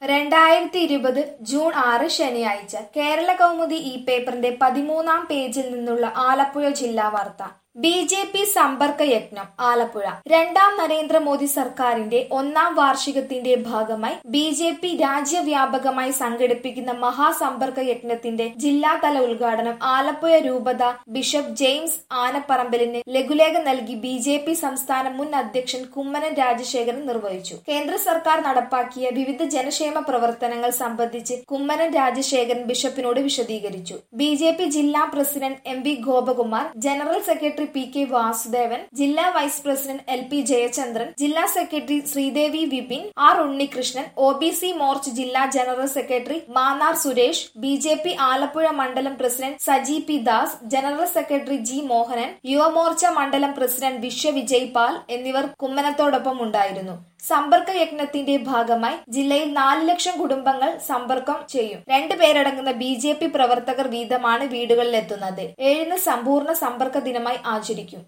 രണ്ടായിരത്തി ഇരുപത് ജൂൺ ആറ് ശനിയാഴ്ച കേരള കൗമുദി ഈ പേപ്പറിന്റെ പതിമൂന്നാം പേജിൽ നിന്നുള്ള ആലപ്പുഴ ജില്ലാ വാർത്ത ബി ജെ പി സമ്പർക്ക യജ്ഞം ആലപ്പുഴ രണ്ടാം നരേന്ദ്രമോദി സർക്കാരിന്റെ ഒന്നാം വാർഷികത്തിന്റെ ഭാഗമായി ബി ജെ പി രാജ്യവ്യാപകമായി സംഘടിപ്പിക്കുന്ന മഹാസമ്പർക്ക യജ്ഞത്തിന്റെ ജില്ലാതല ഉദ്ഘാടനം ആലപ്പുഴ രൂപത ബിഷപ്പ് ജെയിംസ് ആനപ്പറമ്പലിന് ലഘുലേഖ നൽകി ബി ജെ പി സംസ്ഥാന മുൻ അധ്യക്ഷൻ കുമ്മനം രാജശേഖരൻ നിർവഹിച്ചു കേന്ദ്ര സർക്കാർ നടപ്പാക്കിയ വിവിധ ജനക്ഷേമ പ്രവർത്തനങ്ങൾ സംബന്ധിച്ച് കുമ്മനം രാജശേഖരൻ ബിഷപ്പിനോട് വിശദീകരിച്ചു ബി ജെ പി ജില്ലാ president M V Gopakumar general secretary P K Vasudevan ജില്ലാ vice president L P Jayachandran ജില്ലാ secretary Sreedevi Vipin R Unnikrishnan O B C Morcha ജില്ലാ general secretary Mannar Suresh B J P Alappuzha മണ്ഡലം president Saji P Das general secretary G Mohanan Yuvamorcha മണ്ഡലം പ്രസിഡന്റ് വിശ്വ വിജയ് പാൽ എന്നിവർ കുമ്മനത്തോടൊപ്പം ഉണ്ടായിരുന്നു സമ്പർക്ക യജ്ഞത്തിന്റെ ഭാഗമായി ജില്ലയിൽ നാല് ലക്ഷം കുടുംബങ്ങൾ സമ്പർക്കം ചെയ്യും രണ്ടു പേരടങ്ങുന്ന ബി ജെ പി പ്രവർത്തകർ വീതമാണ് വീടുകളിലെത്തുന്നത് ഏഴിന് സമ്പൂർണ്ണ സമ്പർക്ക ദിനമായി ആചരിക്കും